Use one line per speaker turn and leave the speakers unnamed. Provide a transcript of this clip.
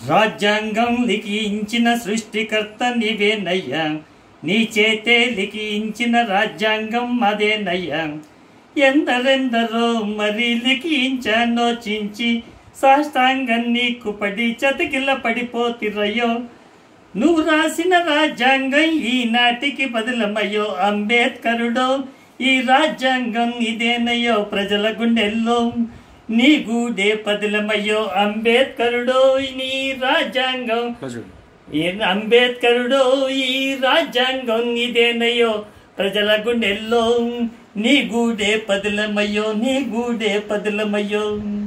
రాజ్యాంగం లిఖించిన సృష్టికర్త నీవేనయ్యా నీ చేతే లిఖించిన రాజ్యాంగం అదేనయ్యా ఎందరెందరో మరి లిఖించనోచించి సాష్టాంగం నీకు పడి చతికిల పడిపోతిరయ్యో నువ్వు రాసిన రాజ్యాంగం ఈనాటికి బదులమయ్యో అంబేద్కరుడో ఈ రాజ్యాంగం ఇదేనయ్యో ప్రజల గుండెల్లో నీ గూడే పదిలమయ్యో అంబేద్కరుడో నీ రాజ్యాంగం ఈ అంబేద్కరుడో ఈ రాజ్యాంగం ఇదేనయ్యో ప్రజల గుండెల్లో నీ గూడే పదిలమయ్యో నీ గూడే పదిలమయ్యో